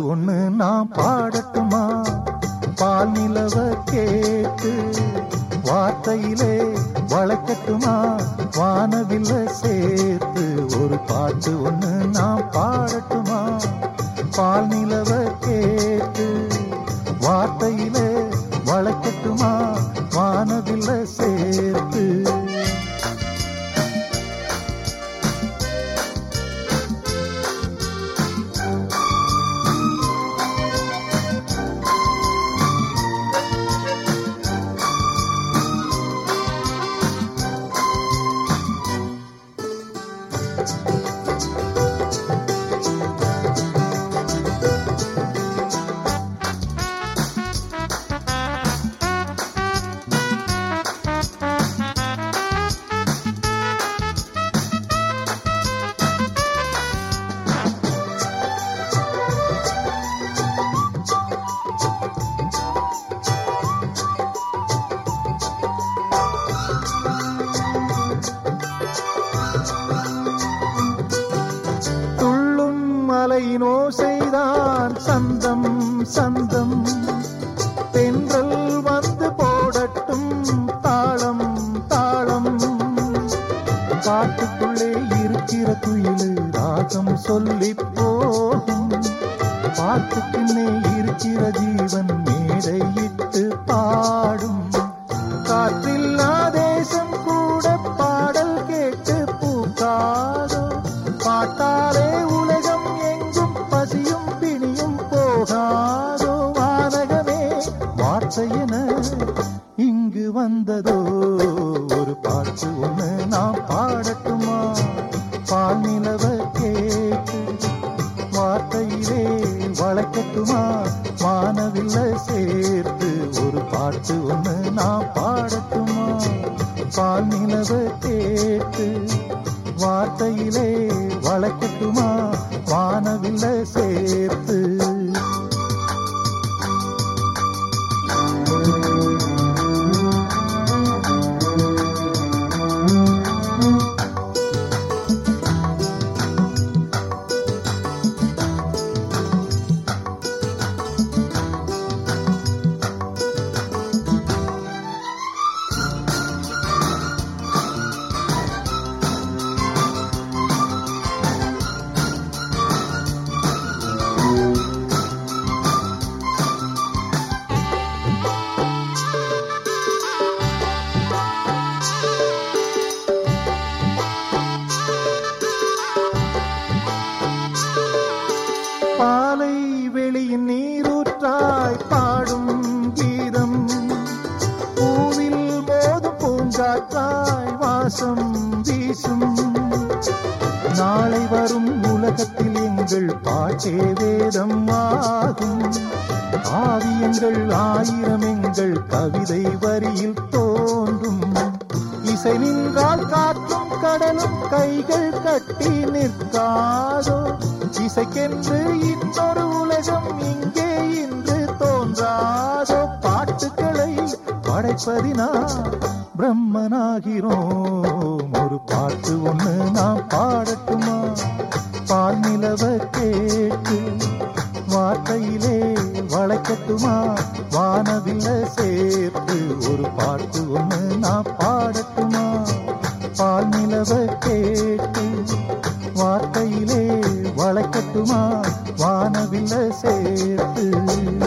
ஒண்ணு நான் பாடட்டுமா பால் நிலவ கேட்டு வார்த்தையிலே வளைக்கட்டுமா வானவில்ல சேர்த்து ஒரு பாட்டு ஒண்ணு நான் பாடட்டுமா பால் நிலவ கேட்டு வார்த்தையிலே வளைக்கட்டுமா வானவில்ல சேர்த்து துள்ளும் மலையினோ செய்தான் சந்தம் சந்தம் தென்றல் வந்து போடட்டும் தாளம் தாளம் காட்டுக்குள்ளே இருக்கிற குயிலு ராகம் சொல்லி போகும் பாட்டுக்குன்னே இருக்கிற ஜீவன் மேடையிட்டு பாடும் காற்றில்லா தேசம் கூட பாடல் கேட்டு பூக்காதோ பாட்டாலே உலகம் எங்கும் பசியும் பிணியும் போகாதோ வானகமே வார்த்தையென இங்கு வந்ததோ ஒரு பாட்டு ஒண்ணு நான் பாடட்டுமா பால் நிலவ கேட்டு வார்த்தையிலே வளைக்கட்டுமா வானவில்ல சேர்த்து ஒரு பாட்டு ஒண்ணு நான் பாடட்டுமா பால் நிலவ கேட்டு வார்த்தையிலே வளைக்கட்டுமா வானவில்ல சேர்த்து பாலை வெளியின் நீரூற்றாய் பாடும் கீதம் பூவில் மோதும் பூங்காற்றாய் வாசம் வீசும் நாளை வரும் உலகத்தில் எங்கள் பாட்டே வேதம் ஆகும் ஆவியங்கள் ஆயிரம் எங்கள் கவிதை வரியில் தோன்றும் இசை நின்றால் காற்றும் கடலும் கைகள் கட்டி நிற்காதோ இசைக்கென்று இன்னொரு உலகம் இங்கே இன்று தோன்றாதோ பாட்டுக்களை படைப்பதினா பிரம்மனாகிறோம் ஒரு பாட்டு ஒண்ணு நான் பாடட்டுமா பால் நிலவ கேட்டு வார்த்தையிலே வளைக்கட்டுமா வானவில்ல சேர்த்து ஒரு பாட்டு ஒண்ணு நான் பாடட்டுமா பால் நிலவ கேட்டு வார்த்தையிலே வளைக்கட்டுமா வானவில்ல சேர்த்து